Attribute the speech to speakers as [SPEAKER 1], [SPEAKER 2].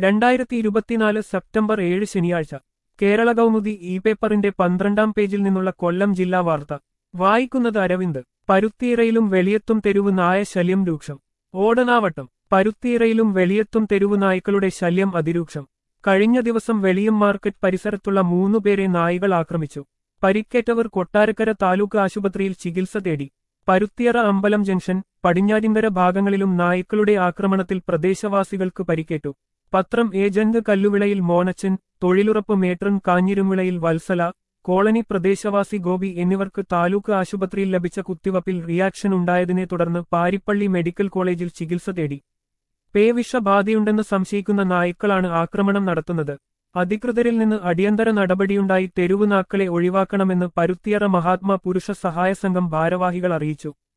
[SPEAKER 1] രണ്ടായിരത്തി ഇരുപത്തിനാല് സെപ്റ്റംബർ ഏഴ് ശനിയാഴ്ച കേരള കൗമുദി ഇ പേപ്പറിന്റെ പന്ത്രണ്ടാം പേജിൽ നിന്നുള്ള കൊല്ലം ജില്ലാ വാർത്ത വായിക്കുന്നത് അരവിന്ദ് പരുത്തിയിറയിലും വെളിയത്തും തെരുവ് നായ ശല്യം രൂക്ഷം ഓടനാവട്ടം പരുത്തിയിറയിലും വെളിയത്തും തെരുവ് നായ്ക്കളുടെ ശല്യം അതിരൂക്ഷം കഴിഞ്ഞ ദിവസം വെളിയം മാർക്കറ്റ് പരിസരത്തുള്ള മൂന്നുപേരെ നായ്കൾ ആക്രമിച്ചു പരിക്കേറ്റവർ കൊട്ടാരക്കര താലൂക്ക് ആശുപത്രിയിൽ ചികിത്സ തേടി പരുത്തിയറ അമ്പലം ജംഗ്ഷൻ പടിഞ്ഞാറ്റിങ്കര ഭാഗങ്ങളിലും നായ്ക്കളുടെ ആക്രമണത്തിൽ പ്രദേശവാസികൾക്ക് പരിക്കേറ്റു പത്രം ഏജന്റ് കല്ലുവിളയിൽ മോനച്ചൻ തൊഴിലുറപ്പ് മേട്രൺ കാഞ്ഞിരുമിളയിൽ വത്സല കോളനി പ്രദേശവാസി ഗോപി എന്നിവർക്ക് താലൂക്ക് ആശുപത്രിയിൽ ലഭിച്ച കുത്തിവപ്പിൽ റിയാക്ഷൻ ഉണ്ടായതിനെ തുടർന്ന് പാരിപ്പള്ളി മെഡിക്കൽ കോളേജിൽ ചികിത്സ തേടി പേവിഷബാധയുണ്ടെന്ന് സംശയിക്കുന്ന നായ്ക്കളാണ് ആക്രമണം നടത്തുന്നത് അധികൃതരിൽ നിന്ന് അടിയന്തര നടപടിയുണ്ടായി തെരുവുനാക്കളെ ഒഴിവാക്കണമെന്ന് പരുത്തിയറ മഹാത്മാ പുരുഷ സഹായ സംഘം ഭാരവാഹികൾ അറിയിച്ചു